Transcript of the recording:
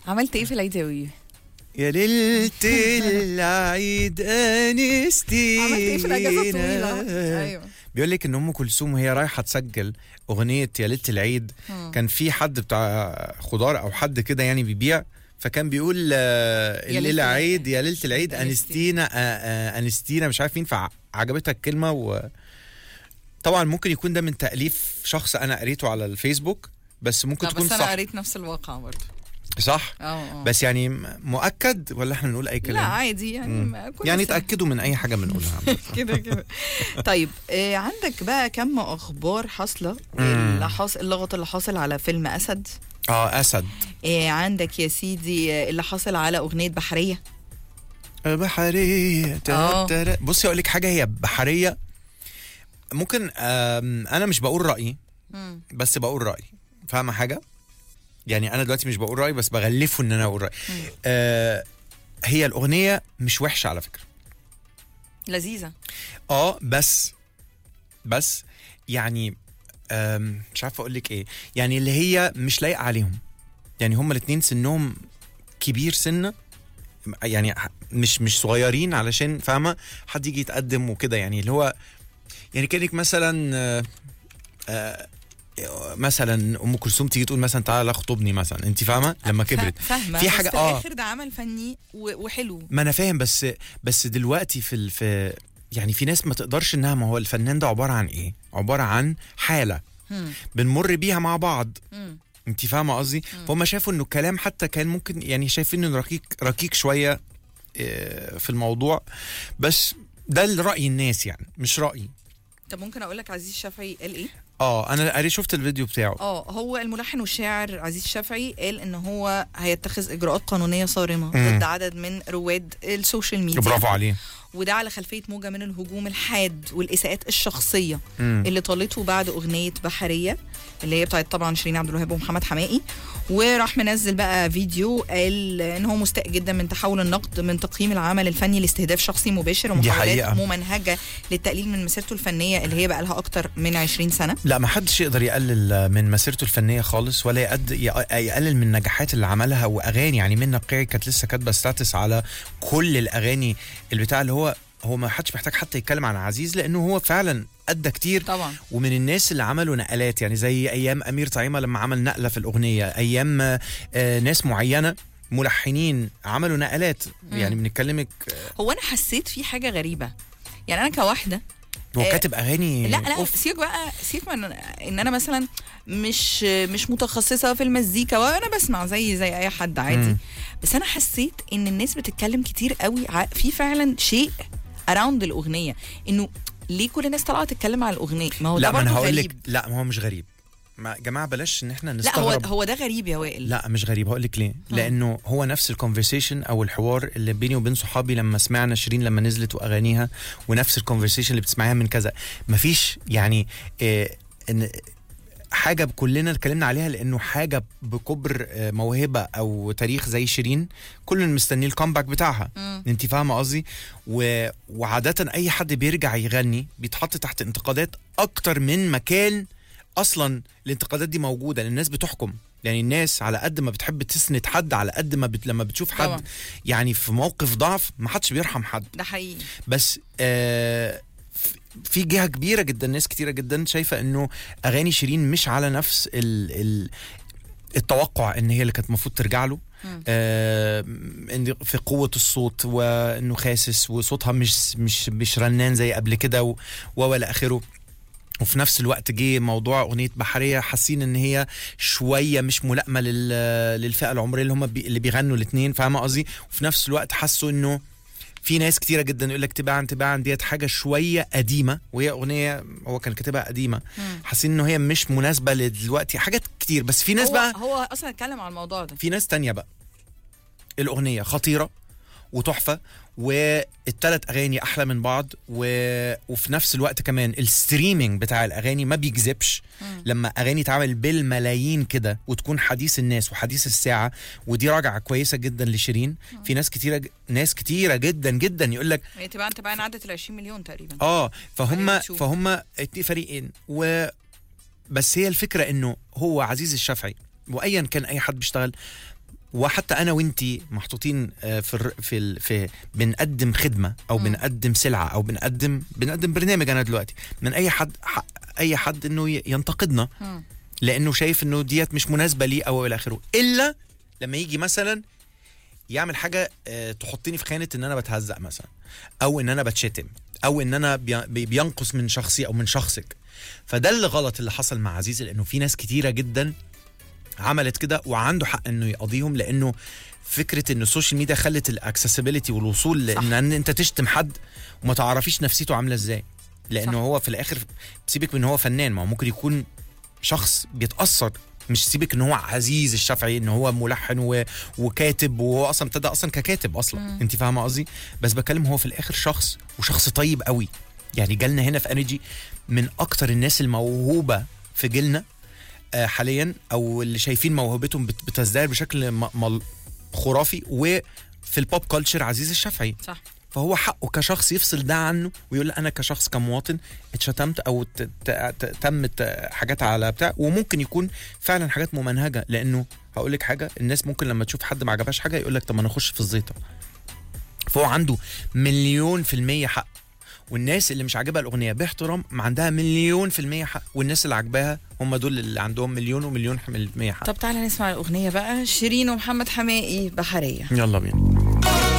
عملت ايه في العيد يا وي؟ يا ليلة العيد انستينا عملت ايه في الاجازه الطويله؟ ايوه بيقول لك ان ام كلثوم وهي رايحه تسجل اغنيه يا ليله العيد مم. كان في حد بتاع خضار او حد كده يعني بيبيع فكان بيقول آه، يا الليله ليلة عيد يا ليله العيد أنستينا. انستينا آه، آه، انستينا مش عارف مين فعجبتها الكلمه و طبعا ممكن يكون ده من تاليف شخص انا قريته على الفيسبوك بس ممكن لا تكون بس انا صح قريت نفس الواقع برضه صح اه اه بس يعني م- مؤكد ولا احنا بنقول اي لا كلام عادي يعني مم. ما- كل يعني سنة. تاكدوا من اي حاجه بنقولها عامة. كده كده طيب آه عندك بقى كم اخبار حاصله مم. اللي حاصل اللغط اللي حاصل على فيلم اسد اه اسد آه عندك يا سيدي آه، اللي حاصل على اغنيه بحريه بحريه آه. تتر- بصي اقول لك حاجه هي بحريه ممكن آم، انا مش بقول رايي مم. بس بقول رايي فاهمه حاجه يعني انا دلوقتي مش بقول رايي بس بغلفه ان انا اقول رايي مم. آه هي الاغنيه مش وحشه على فكره لذيذه اه بس بس يعني آم، مش عارف اقول لك ايه يعني اللي هي مش لايقه عليهم يعني هما الاثنين سنهم كبير سنه يعني ح- مش مش صغيرين علشان فاهمه حد يجي يتقدم وكده يعني اللي هو يعني كانك مثلا آه، آه، مثلا ام كلثوم تيجي تقول مثلا تعالى اخطبني مثلا انت فاهمه لما كبرت فا- فاهمه في بس حاجة- في آه. الاخر ده عمل فني و- وحلو ما انا فاهم بس بس دلوقتي في ال- في يعني في ناس ما تقدرش انها ما هو الفنان ده عباره عن ايه عباره عن حاله مم. بنمر بيها مع بعض مم. انت فاهمه قصدي فهم شافوا انه الكلام حتى كان ممكن يعني شايفين انه رقيق رقيق شويه آه، في الموضوع بس ده راي الناس يعني مش رايي طب ممكن اقول لك عزيز الشافعي قال ايه اه انا قريت شفت الفيديو بتاعه اه هو الملحن والشاعر عزيز الشافعي قال ان هو هيتخذ اجراءات قانونيه صارمه مم. ضد عدد من رواد السوشيال ميديا برافو عليه وده على خلفيه موجه من الهجوم الحاد والاساءات الشخصيه مم. اللي طالته بعد اغنيه بحريه اللي هي بتاعت طبعا شيرين عبد الوهاب ومحمد حماقي وراح منزل بقى فيديو قال ان هو مستاء جدا من تحول النقد من تقييم العمل الفني لاستهداف شخصي مباشر دي ومحاولات حقيقة. ممنهجه للتقليل من مسيرته الفنيه اللي هي بقى لها اكتر من 20 سنه لا ما حدش يقدر يقلل من مسيرته الفنيه خالص ولا يقد يقلل من النجاحات اللي عملها واغاني يعني منى قيعي كانت لسه كاتبه ستاتس على كل الاغاني البتاع اللي هو هو ما حدش محتاج حتى يتكلم عن عزيز لانه هو فعلا ادى كتير طبعا ومن الناس اللي عملوا نقلات يعني زي ايام امير طعيمه لما عمل نقله في الاغنيه ايام آه، آه، ناس معينه ملحنين عملوا نقلات يعني بنتكلمك هو انا حسيت في حاجه غريبه يعني انا كواحده هو آه، كاتب اغاني لا لا أوف. سيبك بقى سيبك من ان انا مثلا مش مش متخصصه في المزيكا وانا بسمع زي زي اي حد عادي مم. بس انا حسيت ان الناس بتتكلم كتير قوي ع- في فعلا شيء اراوند الاغنيه انه ليه كل الناس طالعه تتكلم على الاغنيه ما هو لا ده ما انا برضه هقول لك غريب لا ما هو مش غريب ما جماعه بلاش ان احنا لا هو نستغرب هو ده غريب يا وائل لا مش غريب هقول لك ليه لانه هو نفس الكونفرسيشن او الحوار اللي بيني وبين صحابي لما سمعنا شيرين لما نزلت واغانيها ونفس الكونفرسيشن اللي بتسمعيها من كذا مفيش يعني إيه ان حاجه كلنا اتكلمنا عليها لانه حاجه بكبر آه، موهبه او تاريخ زي شيرين كلنا مستنيه الكومباك بتاعها مم. انت فاهمه قصدي و... وعاده اي حد بيرجع يغني بيتحط تحت انتقادات اكتر من مكان اصلا الانتقادات دي موجوده لان الناس بتحكم يعني الناس على قد ما بتحب تسند حد على قد ما بت... لما بتشوف حد طبعا. يعني في موقف ضعف ما حدش بيرحم حد ده حقيقي بس آه ف- في جهه كبيره جدا ناس كتيره جدا شايفه انه اغاني شيرين مش على نفس ال... ال... التوقع ان هي اللي كانت المفروض ترجع له مم. آه إن في قوه الصوت وانه خاسس وصوتها مش مش مش رنان زي قبل كده و- والى اخره وفي نفس الوقت جه موضوع اغنيه بحريه حاسين ان هي شويه مش ملائمه لل- للفئه العمريه اللي هم بي اللي بيغنوا الاثنين فاهمه قصدي وفي نفس الوقت حسوا انه في ناس كتيره جدا يقول لك تباعا تباعا ديت حاجه شويه قديمه وهي اغنيه هو كان كاتبها قديمه مم. حاسين انه هي مش مناسبه لدلوقتي حاجات كتير بس في ناس هو بقى هو اصلا اتكلم على الموضوع ده في ناس تانية بقى الأغنية خطيرة وتحفة والتلات أغاني أحلى من بعض و... وفي نفس الوقت كمان الستريمينج بتاع الأغاني ما بيكذبش مم. لما أغاني تعمل بالملايين كده وتكون حديث الناس وحديث الساعة ودي راجعة كويسة جدا لشيرين في ناس كتيرة ج- ناس كتيرة جدا جدا يقول لك هي تبقى انت بقى عدت ال 20 مليون تقريبا اه فهم على اليوتيوب. فهم اتنين فريقين و بس هي الفكره انه هو عزيز الشافعي وايا كان اي حد بيشتغل وحتى انا وانتي محطوطين آه، في الر- في ال- في بنقدم خدمه او مم. بنقدم سلعه او بنقدم بنقدم برنامج انا دلوقتي من اي حد حق اي حد انه ي- ينتقدنا مم. لانه شايف انه ديت مش مناسبه ليه او الى اخره الا لما يجي مثلا يعمل حاجه آه، تحطني في خانه ان انا بتهزق مثلا او ان انا بتشتم او ان انا بي- بي- بينقص من شخصي او من شخصك فده اللي غلط اللي حصل مع عزيز لانه في ناس كتيره جدا عملت كده وعنده حق انه يقضيهم لانه فكره ان السوشيال ميديا خلت الاكسسبيلتي والوصول صح. لان ان انت تشتم حد وما تعرفيش نفسيته عامله ازاي لانه صح. هو في الاخر سيبك من ان هو فنان ما هو ممكن يكون شخص بيتاثر مش سيبك ان هو عزيز الشافعي ان هو ملحن و... وكاتب وهو اصلا ابتدى اصلا ككاتب اصلا مم. انت فاهمه قصدي بس بتكلم هو في الاخر شخص وشخص طيب قوي يعني جالنا هنا في انرجي من اكتر الناس الموهوبه في جيلنا آه، حاليا او اللي شايفين موهبتهم بت- بتزدهر بشكل م... م... خرافي وفي البوب كلتشر عزيز الشافعي صح فهو حقه كشخص يفصل ده عنه ويقول لا انا كشخص كمواطن اتشتمت او ت- ت- ت- تمت حاجات على بتاع وممكن يكون فعلا حاجات ممنهجه لانه هقول لك حاجه الناس ممكن لما تشوف حد ما عجبهاش حاجه يقول لك طب ما انا اخش في الزيطه فهو عنده مليون في المية حق والناس اللي مش عاجبها الاغنيه باحترام ما عندها مليون في المية حق والناس اللي عاجباها هم دول اللي عندهم مليون ومليون في المية حق طب تعالى نسمع الاغنيه بقى شيرين ومحمد حماقي بحريه يلا بينا